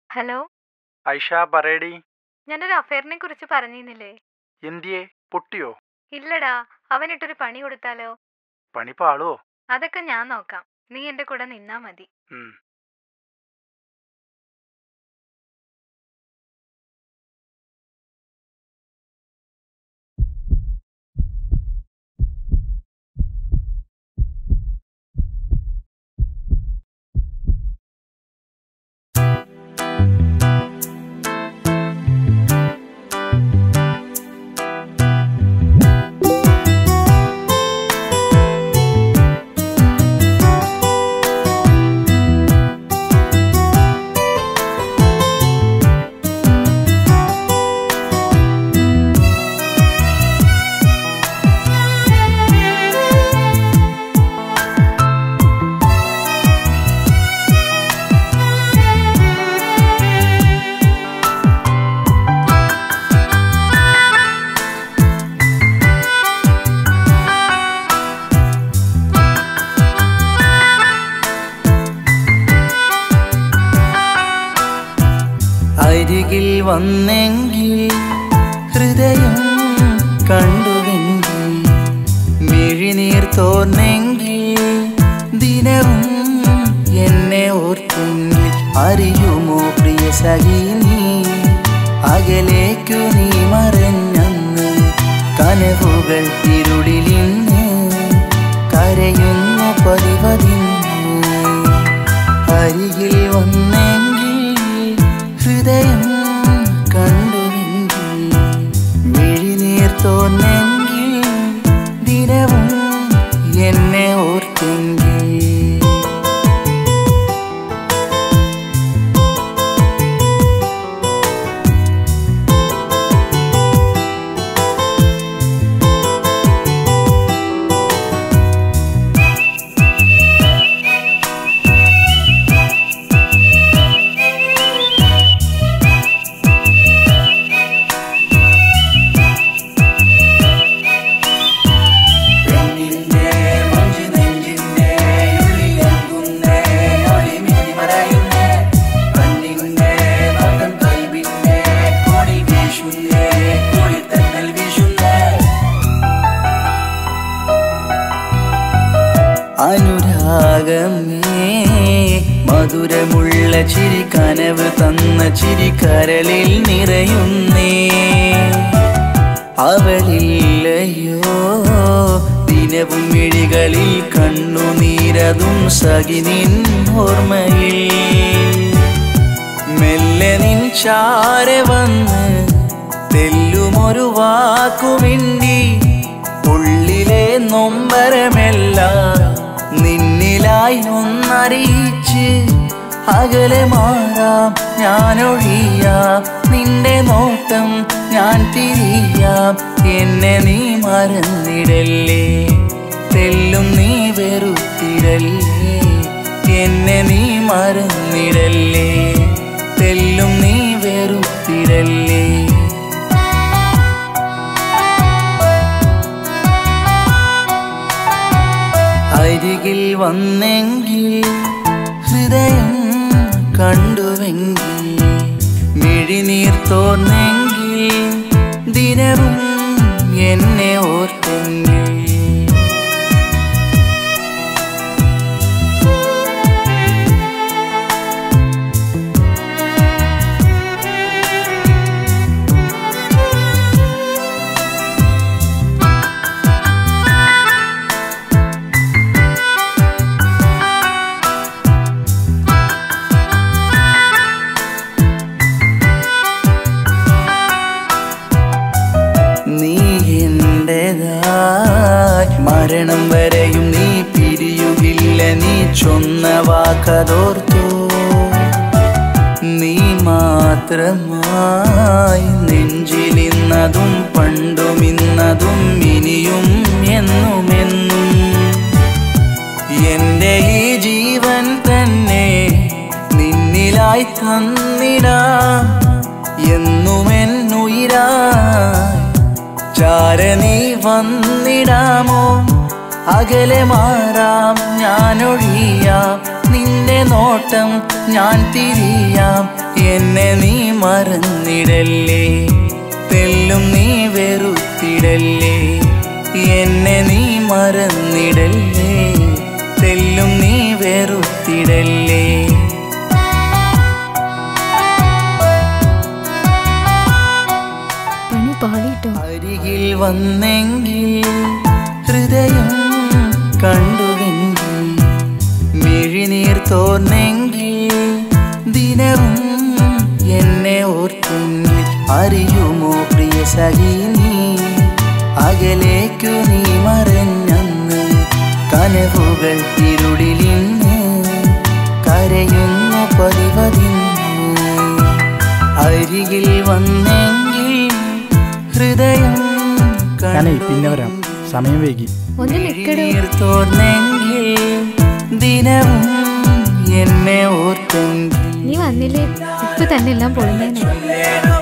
Hello Aisha പറയടി ഞാനൊരു അഫയറിനെ കുറിച്ച് പറഞ്ഞിരുന്നില്ലേ എന്തിയെ പൊട്ടിയോ ഇല്ലടാ അവനിട്ടൊരു പണി കൊടുത്താലോ പണി പാളോ അതൊക്കെ ഞാൻ നോക്കാം നീ എന്റെ കൂടെ നിന്നാ മതി ഉം. അരികിൽ വന്നെങ്കിൽ ഹൃദയം കണ്ടുവെങ്കിൽ മിഴിനീർ തോർന്നെങ്കിൽ ദിനവും എന്നെ ഓർത്തെങ്കിൽ അറിയുമോ പ്രിയ സഖിനി അകലേക്കു നീ മറഞ്ഞന്ന് കനവുകൾ ഇരുളിലിന്ന് കരയുന്നു പതിവതിന്ന് അരികിൽ വന്നെങ്കിൽ ഹൃദയം കണ്ടുവെങ്കിൽ മിഴിനീർ തോന്നെങ്കിൽ ദിനവും എന്നെ ഓർത്തെങ്കിൽ പെണ്ണിന്റെ മഞ്ചു നെഞ്ചിന്റെ ഉള്ളിലെങ്കുന്നേ ഒളിമിനി മറയുന്നേ പെണ്ണിന്റെ നോട്ടം കൽവിന്റെ കോടി വീശുന്നേ കുളിത്തന്നൽ വീശുന്നേ അനുരാഗമേ മധുരമുള്ള ചിരി കനവ് തന്ന ചിരി കരളിൽ നിറയുന്നേ അവളില്ലയോ ദിനവും മിഴികളിൽ കണ്ണുനീരതും സകിനിൻ ഓർമ്മയിൽ മെല്ലെ നിൻ ചാരെ വന്ന് തെല്ലുമൊരു വാക്കുമിണ്ടി ഉള്ളിലെ നൊമ്പരമെല്ലാം നിന്നിലായി ഒന്നറിയിച്ച് അകലെ മാറാം ഞാനൊഴിയാം നിന്റെ നോട്ടം ഞാൻ തിരിയാം എന്നെ നീ മറന്നിടല്ലേ തെല്ലും നീ വെറുത്തിടല്ലേ എന്നെ നീ മറന്നിടല്ലേ തെല്ലും നീ വെറുത്തിടല്ലേ അരികിൽ വന്നെങ്കിൽ ഹൃദയം കണ്ടുവെങ്കിൽ മിഴിനീർ തോർന്നെങ്കിൽ ദിനവും എന്നെ ഓർത്തെങ്കിൽ നീ എന്റേതായി മരണം വരെയും നീ പിരിയുകില്ല നീ ചൊന്ന വാക്കതോർത്തു നീ മാത്രമായി നെഞ്ചിലിന്നതും പണ്ടും ഇന്നതും ഇനിയും എന്നുമെന്നും എന്റെ ഈ ജീവൻ തന്നെ നിന്നിലായി തന്നിടാ എന്നുമെന്നുയിരായി ചാര നീ വന്നിടാമോ അകലെ മാറാം ഞാനൊഴിയാം നിന്റെ നോട്ടം ഞാൻ തിരിയാം എന്നെ നീ മറന്നിടല്ലേ തെല്ലും നീ വെറുത്തിടല്ലേ എന്നെ നീ മറന്നിടല്ലേ തെല്ലും നീ വെറുത്തിടല്ലേ പണി പാളിട്ടോ അരികിൽ വന്നെങ്കിൽ ഹൃദയം കണ്ടുവെങ്കിൽ മിഴിനീർ തോർന്നെങ്കിൽ ദിനവും എന്നെ ഓർത്തെങ്കിൽ അറിയുമോ പ്രിയ സഖിനി അകലേക്കു നീ മറഞ്ഞന്ന് കനവുകൾ ഇരുളിലിന്ന് കരയുന്നു പതിവതിന്ന് അരികിൽ വന്നെങ്കിൽ ഹൃദയം ഞാനേ പിന്നെ വരാം സമയം വൈകി ഒന്ന് നിക്കടോ കണ്ണീർ തോർന്നെങ്കിൽ ദിനവും എന്നെ ഓർത്തെങ്കിൽ നീ വന്നില്ലേ ഇപ്പൊ തന്നെ എല്ലാം പൊളിഞ്ഞേനെ ചൊല്ലേണോ